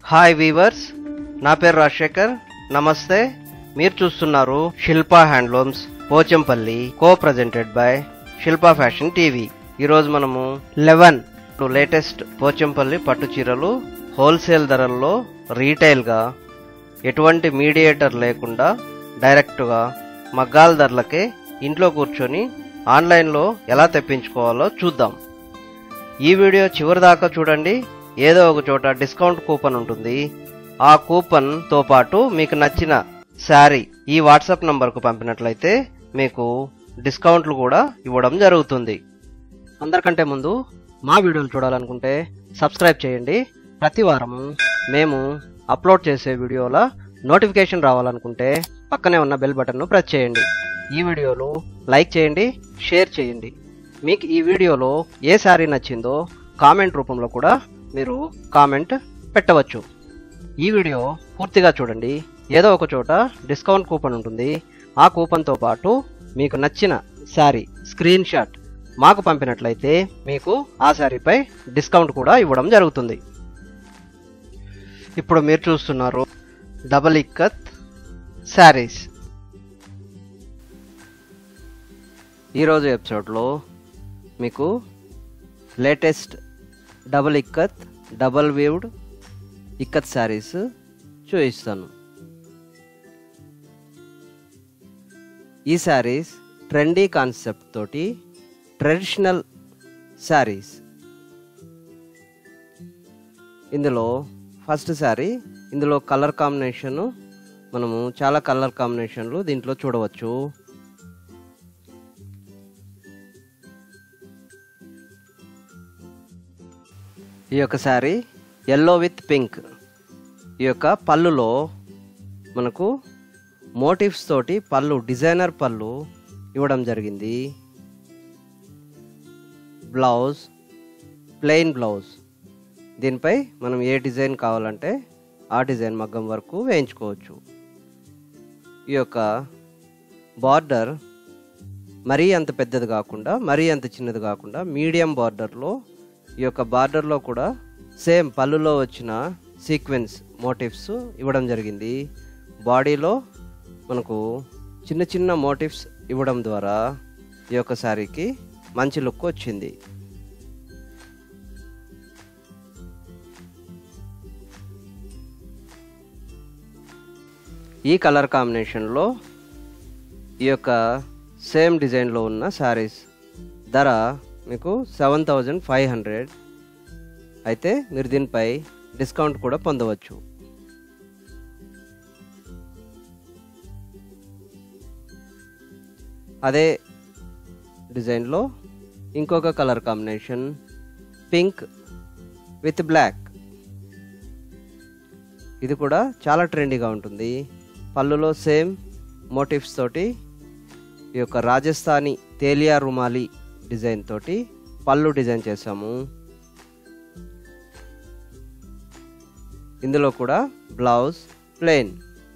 hi weavers నా పేరు రాజశేఖర్ నమస్తే మీరు చూస్తున్నారు Shilpa handlooms Pochampally co presented by Shilpa fashion TV ఈరోజు మనము లెవెన్ లేటెస్ట్ పోచంపల్లి పట్టు చీరలు హోల్సేల్ ధరల్లో రీటైల్గా ఎటువంటి మీడియేటర్ లేకుండా డైరెక్ట్గా మగ్గాల ధరలకే ఇంట్లో కూర్చొని ఆన్లైన్లో ఎలా తెప్పించుకోవాలో చూద్దాం ఈ వీడియో చివరి దాకా చూడండి ఏదో ఒక చోట డిస్కౌంట్ కూపన్ ఉంటుంది ఆ కూపన్ తో పాటు మీకు నచ్చిన శారీ ఈ వాట్సాప్ నంబర్కు పంపినట్లయితే మీకు డిస్కౌంట్లు కూడా ఇవ్వడం జరుగుతుంది అందరికంటే ముందు మా వీడియోలు చూడాలనుకుంటే సబ్స్క్రైబ్ చేయండి ప్రతి వారము మేము అప్లోడ్ చేసే వీడియోల నోటిఫికేషన్ రావాలనుకుంటే పక్కనే ఉన్న బెల్ బటన్ను ప్రెస్ చేయండి ఈ వీడియోలు లైక్ చేయండి షేర్ చేయండి మీకు ఈ వీడియోలో ఏ శారీ నచ్చిందో కామెంట్ రూపంలో కూడా మీరు కామెంట్ పెట్టవచ్చు ఈ వీడియో పూర్తిగా చూడండి ఏదో ఒక చోట డిస్కౌంట్ కూపన్ ఉంటుంది ఆ కూపన్తో పాటు మీకు నచ్చిన శారీ స్క్రీన్ షాట్ మాకు పంపినట్లయితే మీకు ఆ శారీపై డిస్కౌంట్ కూడా ఇవ్వడం జరుగుతుంది ఇప్పుడు మీరు చూస్తున్నారు డబల్ ఇక్కత్ శారీస్ ఈరోజు ఎపిసోడ్లో మీకు latest double ikat double weaved ikat saris చూపిస్తాను ఈ శారీస్ ట్రెండీ కాన్సెప్ట్ తోటి ట్రెడిషనల్ శారీస్ ఇందులో ఫస్ట్ శారీ ఇందులో కలర్ కాంబినేషను మనము చాలా కలర్ కాంబినేషన్లు దీంట్లో చూడవచ్చు ఈ యొక్క శారీ ఎల్లో విత్ పింక్ ఈ యొక్క పళ్ళులో మనకు మోటివ్స్ తోటి పళ్ళు డిజైనర్ పళ్ళు ఇవ్వడం జరిగింది బ్లౌజ్ ప్లెయిన్ బ్లౌజ్ దీనిపై మనం ఏ డిజైన్ కావాలంటే ఆ డిజైన్ మగ్గం వరకు వేయించుకోవచ్చు ఈ యొక్క బార్డర్ మరీ అంత పెద్దది కాకుండా మరీ అంత చిన్నది కాకుండా మీడియం బార్డర్లో ఈ యొక్క బార్డర్లో కూడా సేమ్ పళ్ళులో వచ్చిన సీక్వెన్స్ మోటివ్స్ ఇవ్వడం జరిగింది బాడీలో మనకు చిన్న చిన్న మోటివ్స్ ఇవ్వడం ద్వారా ఈ యొక్క శారీకి మంచి లుక్ వచ్చింది ఈ కలర్ కాంబినేషన్లో ఈ యొక్క సేమ్ డిజైన్లో ఉన్న శారీస్ ధర మీకు సెవెన్ థౌజండ్ ఫైవ్ హండ్రెడ్ అయితే మీరు దీనిపై డిస్కౌంట్ కూడా పొందవచ్చు అదే డిజైన్లో ఇంకొక colour combination pink with black ఇది కూడా చాలా ట్రెండీగా ఉంటుంది పళ్ళులో సేమ్ మోటివ్స్ తోటి ఈ యొక్క రాజస్థానీ తేలియా రుమాలి డిజైన్ తోటి పళ్ళు డిజైన్ చేసాము ఇందులో కూడా బ్లౌజ్ ప్లెయిన్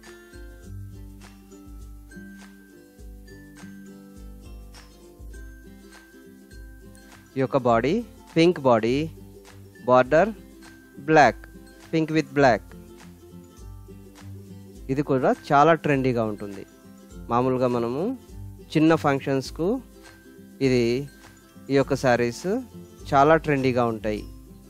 ఈ యొక్క body pink body border black pink with black ఇది కూడా చాలా ట్రెండీగా ఉంటుంది మామూలుగా మనము చిన్న ఫంక్షన్స్కు ఇది ఈ యొక్క శారీస్ చాలా ట్రెండీగా ఉంటాయి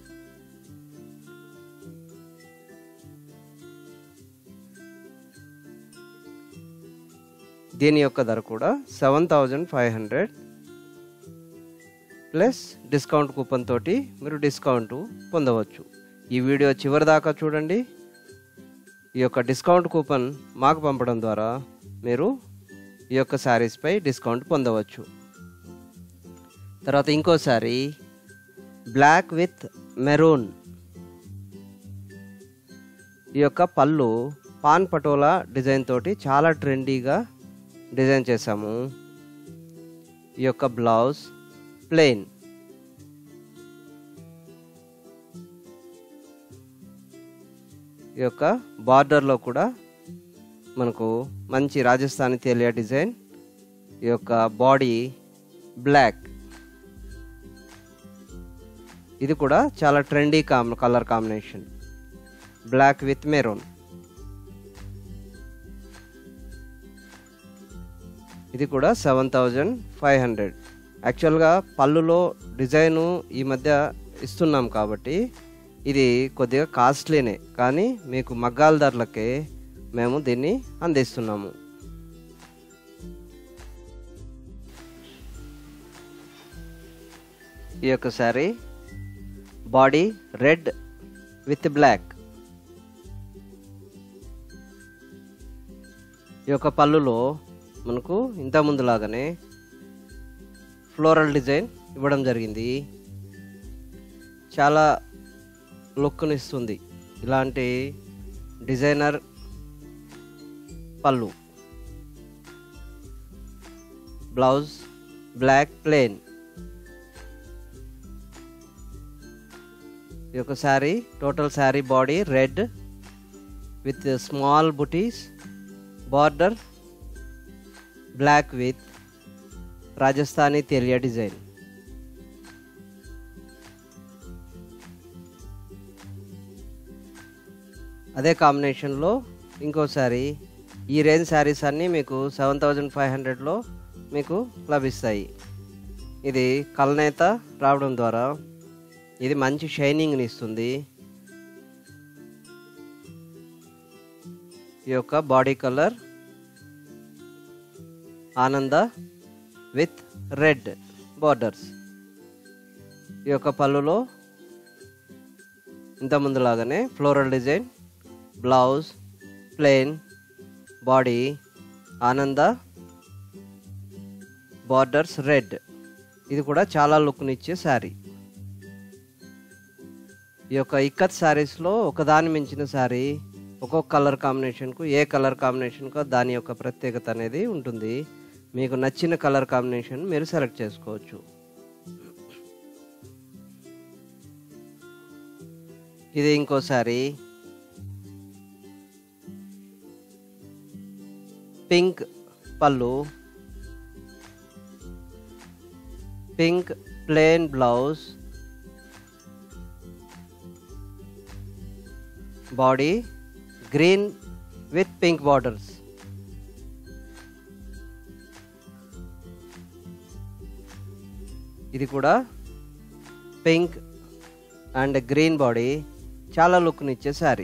దీని యొక్క ధర కూడా seven thousand five hundred plus discount coupon తోటి మీరు డిస్కౌంట్ పొందవచ్చు ఈ వీడియో చివరి దాకా చూడండి ఈ యొక్క డిస్కౌంట్ కూపన్ మాకు పంపడం ద్వారా మీరు ఈ యొక్క శారీస్పై డిస్కౌంట్ పొందవచ్చు తర్వాత ఇంకో శారీ బ్లాక్ విత్ మెరూన్ ఈ యొక్క పళ్ళు పాన్ పటోలా డిజైన్ తోటి చాలా ట్రెండీగా డిజైన్ చేసాము ఈ యొక్క బ్లౌజ్ ప్లెయిన్ ఈ యొక్క బార్డర్లో కూడా మనకు మంచి రాజస్థానీ తేలియా డిజైన్ ఈ యొక్క బాడీ బ్లాక్ ఇది కూడా చాలా trendy calm colour combination black with maroon ఇది కూడా సెవెన్ థౌజండ్ ఫైవ్ హండ్రెడ్ యాక్చువల్గా పళ్ళులో డిజైను ఈ మధ్య ఇస్తున్నాం కాబట్టి ఇది కొద్దిగా కాస్ట్లీనే కానీ మీకు మగ్గాల ధరలకే మేము దీన్ని అందిస్తున్నాము ఈ యొక్క sari body red with black ఈ యొక్క పళ్ళులో మనకు ఇంత ముందులాగానే ఫ్లోరల్ డిజైన్ ఇవ్వడం జరిగింది చాలా లుక్ని ఇస్తుంది ఇలాంటి డిజైనర్ పళ్ళు బ్లౌజ్ బ్లాక్ ప్లేన్ ఈ యొక్క sari total sari body red with small butis border black with Rajasthani తెలియ డిజైన్ అదే కాంబినేషన్లో ఇంకోసారి ఈ రేంజ్ శారీస్ అన్నీ మీకు సెవెన్ థౌజండ్ ఫైవ్ హండ్రెడ్లో మీకు లభిస్తాయి ఇది కలనేత రావడం ద్వారా ఇది మంచి షైనింగ్ని ఇస్తుంది ఈ యొక్క బాడీ కలర్ ఆనంద విత్ రెడ్ బార్డర్స్ ఈ యొక్క పళ్ళులో ఇంత ముందులాగానే floral design blouse plain body ఆనంద బార్డర్స్ రెడ్ ఇది కూడా చాలా లుక్ని ఇచ్చే శారీ ఈ యొక్క ఇక్కత్ శారీస్లో ఒకదాని మించిన శారీ ఒక్కొక్క కలర్ కాంబినేషన్కు ఏ కలర్ కాంబినేషన్కో దాని యొక్క ప్రత్యేకత అనేది ఉంటుంది మీకు నచ్చిన కలర్ కాంబినేషన్ మీరు సెలెక్ట్ చేసుకోవచ్చు ఇది ఇంకో శారీ పింక్ పళ్ళు pink plain blouse body green with pink borders ఇది కూడా పింక్ అండ్ గ్రీన్ బాడీ చాలా లుక్ని ఇచ్చే శారీ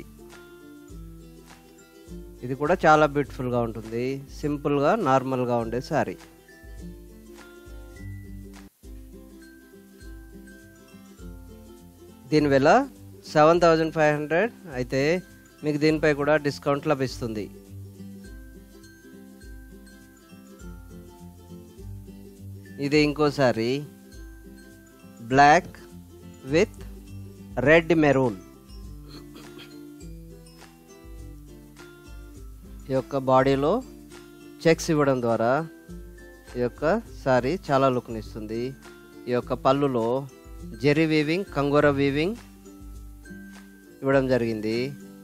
ఇది కూడా చాలా బ్యూటిఫుల్గా ఉంటుంది సింపుల్గా నార్మల్గా ఉండే శారీ దీని వెల సెవెన్ థౌజండ్ ఫైవ్ హండ్రెడ్ అయితే మీకు దీనిపై కూడా డిస్కౌంట్ లభిస్తుంది ఇది ఇంకోసారి బ్లాక్ విత్ రెడ్ మెరూన్ ఈ యొక్క బాడీలో చెక్స్ ఇవ్వడం ద్వారా ఈ యొక్క సారీ చాలా లుక్ని ఇస్తుంది ఈ యొక్క పళ్ళులో జెరీ వీవింగ్ కంగోర వీవింగ్ ఇవ్వడం జరిగింది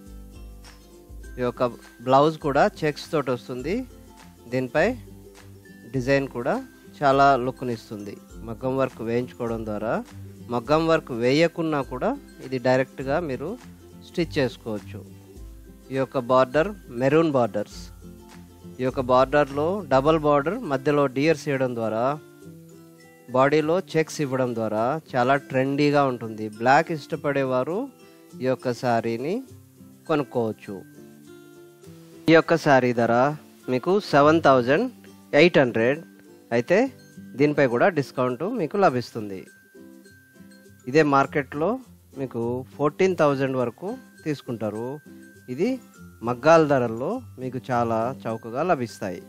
ఈ యొక్క బ్లౌజ్ కూడా చెక్స్ తోటి వస్తుంది దీనిపై డిజైన్ కూడా చాలా లుక్ని ఇస్తుంది మగ్గం వర్క్ వేయించుకోవడం ద్వారా మగ్గం వర్క్ వేయకున్నా కూడా ఇది డైరెక్ట్గా మీరు స్టిచ్ చేసుకోవచ్చు ఈ యొక్క బార్డర్ మెరూన్ బార్డర్స్ ఈ యొక్క బార్డర్లో డబల్ బార్డర్ మధ్యలో డియర్స్ వేయడం ద్వారా బాడీలో చెక్స్ ఇవ్వడం ద్వారా చాలా ట్రెండీగా ఉంటుంది బ్లాక్ ఇష్టపడేవారు ఈ యొక్క శారీని కొనుక్కోవచ్చు ఈ యొక్క శారీ ధర మీకు సెవెన్ థౌజండ్ ఎయిట్ హండ్రెడ్ అయితే దీనిపై కూడా డిస్కౌంట్ మీకు లభిస్తుంది ఇదే మార్కెట్లో మీకు ఫోర్టీన్ థౌజండ్ వరకు తీసుకుంటారు ఇది మగ్గాల ధరల్లో మీకు చాలా చౌకగా లభిస్తాయి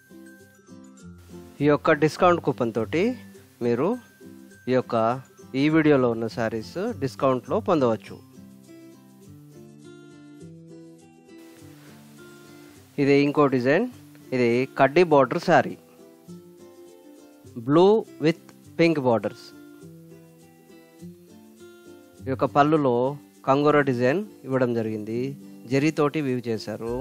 ఈ యొక్క డిస్కౌంట్ కూపన్ తోటి మీరు ఈ యొక్క ఈ వీడియోలో ఉన్న శారీస్ డిస్కౌంట్లో పొందవచ్చు ఇది ఇంకో డిజైన్ ఇది కడ్డీ border sari blue with pink borders ఈ యొక్క పళ్ళులో కంగోరా డిజైన్ ఇవ్వడం జరిగింది జరీతోటి వీవ్ చేశారు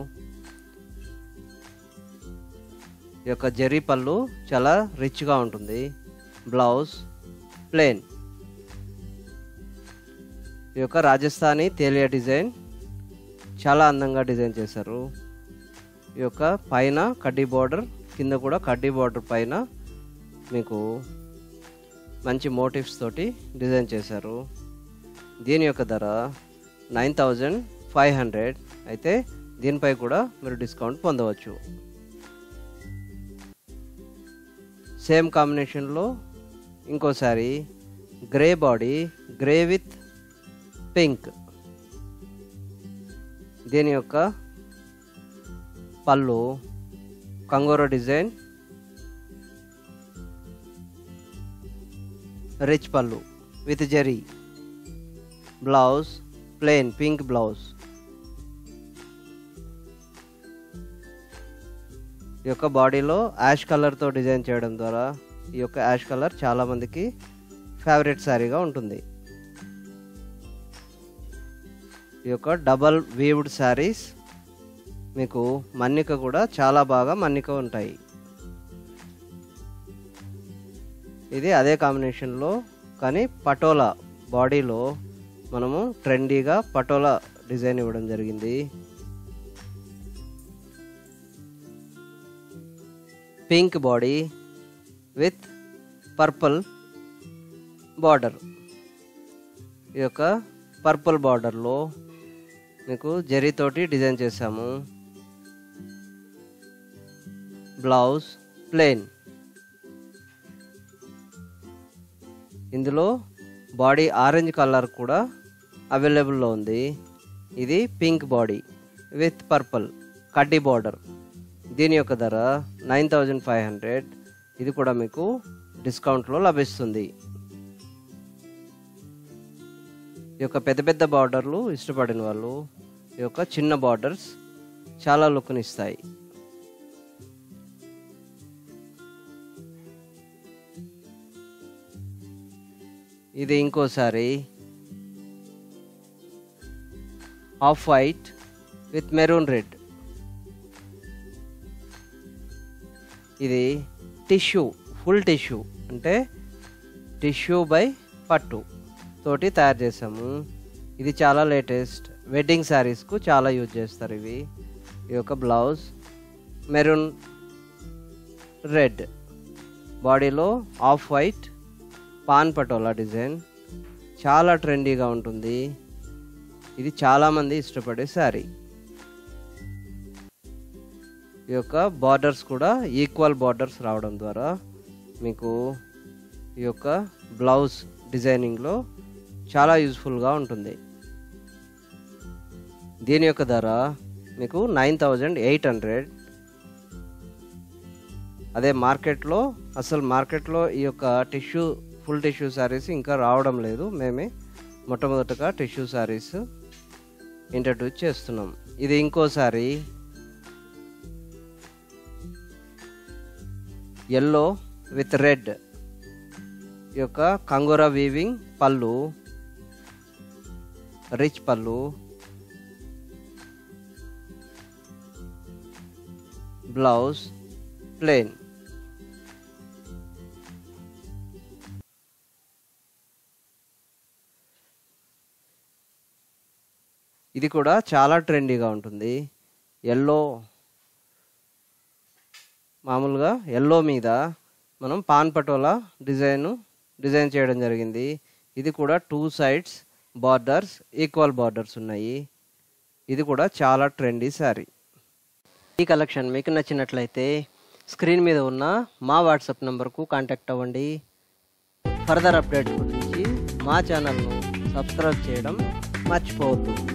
ఈ యొక్క జరీ పళ్ళు చాలా రిచ్గా ఉంటుంది బ్లౌజ్ ప్లేన్ ఈ యొక్క రాజస్థానీ తేలియా డిజైన్ చాలా అందంగా డిజైన్ చేశారు ఈ యొక్క పైన కడ్డీ బార్డర్ కింద కూడా కడ్డీ బార్డర్ పైన మీకు మంచి మోటివ్స్ తోటి డిజైన్ చేశారు దీని యొక్క ధర నైన్ థౌజండ్ ఫైవ్ హండ్రెడ్ అయితే దీనిపై కూడా మీరు డిస్కౌంట్ పొందవచ్చు సేమ్ కాంబినేషన్లో ఇంకోసారి grey body grey with pink దీని యొక్క పళ్ళు కంగోరో డిజైన్ రిచ్ పళ్ళు with zari blouse plain pink blouse ఈ యొక్క బాడీలో యాష్ కలర్తో డిజైన్ చేయడం ద్వారా ఈ యొక్క యాష్ కలర్ చాలా మందికి ఫేవరెట్ శారీగా ఉంటుంది ఈ యొక్క డబల్ వీవ్డ్ శారీస్ మీకు మన్నిక కూడా చాలా బాగా మన్నిక ఉంటాయి ఇది అదే కాంబినేషన్లో కానీ పటోలా బాడీలో మనము ట్రెండీగా పటోలా డిజైన్ ఇవ్వడం జరిగింది pink body with purple border ఈ యొక్క పర్పుల్ బార్డర్లో మీకు జరీతోటి డిజైన్ చేసాము బ్లౌజ్ ప్లెయిన్ ఇందులో బాడీ ఆరెంజ్ కలర్ కూడా అవైలబుల్లో ఉంది ఇది పింక్ బాడీ విత్ పర్పుల్ కడ్డీ బార్డర్ దీని యొక్క ధర నైన్ థౌజండ్ ఫైవ్ హండ్రెడ్ ఇది కూడా మీకు డిస్కౌంట్లో లభిస్తుంది ఈ యొక్క పెద్ద పెద్ద బార్డర్లు ఇష్టపడిన వాళ్ళు ఈ యొక్క చిన్న బార్డర్స్ చాలా లుక్ని ఇస్తాయి ఇది ఇంకోసారి off white with maroon red ఇది టిష్యూ ఫుల్ టిష్యూ అంటే టిష్యూ బై పట్టు తోటి తయారు చేసాము ఇది చాలా లేటెస్ట్ వెడ్డింగ్ శారీస్కు చాలా యూజ్ చేస్తారు ఇవి ఈ యొక్క బ్లౌజ్ మెరూన్ రెడ్ బాడీలో off white paan patola design చాలా ట్రెండీగా ఉంటుంది ఇది చాలామంది ఇష్టపడే శారీ ఈ యొక్క బార్డర్స్ కూడా ఈక్వల్ బార్డర్స్ రావడం ద్వారా మీకు ఈ యొక్క బ్లౌజ్ డిజైనింగ్లో చాలా యూస్ఫుల్గా ఉంటుంది దీని యొక్క ధర మీకు నైన్ థౌజండ్ ఎయిట్ హండ్రెడ్ అదే మార్కెట్లో అసలు మార్కెట్లో ఈ యొక్క టిష్యూ ఫుల్ టిష్యూ శారీస్ ఇంకా రావడం లేదు మేమే మొట్టమొదటగా టిష్యూ శారీస్ ఇంట్రడ్యూస్ చేస్తున్నాం ఇది ఇంకోసారి ఎల్లో విత్ రెడ్ ఈ యొక్క కంగోరా వీవింగ్ పళ్ళు రిచ్ పళ్ళు బ్లౌజ్ ప్లెయిన్ ఇది కూడా చాలా ట్రెండీగా ఉంటుంది ఎల్లో మామూలుగా ఎల్లో మీద మనం పాన్ పటోలా డిజైన్ డిజైన్ చేయడం జరిగింది ఇది కూడా two sides borders equal borders ఉన్నాయి ఇది కూడా చాలా ట్రెండీ శారీ ఈ కలెక్షన్ మీకు నచ్చినట్లయితే స్క్రీన్ మీద ఉన్న మా వాట్సాప్ నంబర్కు కాంటాక్ట్ అవ్వండి ఫర్దర్ అప్డేట్ గురించి మా ఛానల్ను సబ్స్క్రైబ్ చేయడం మర్చిపోవద్దు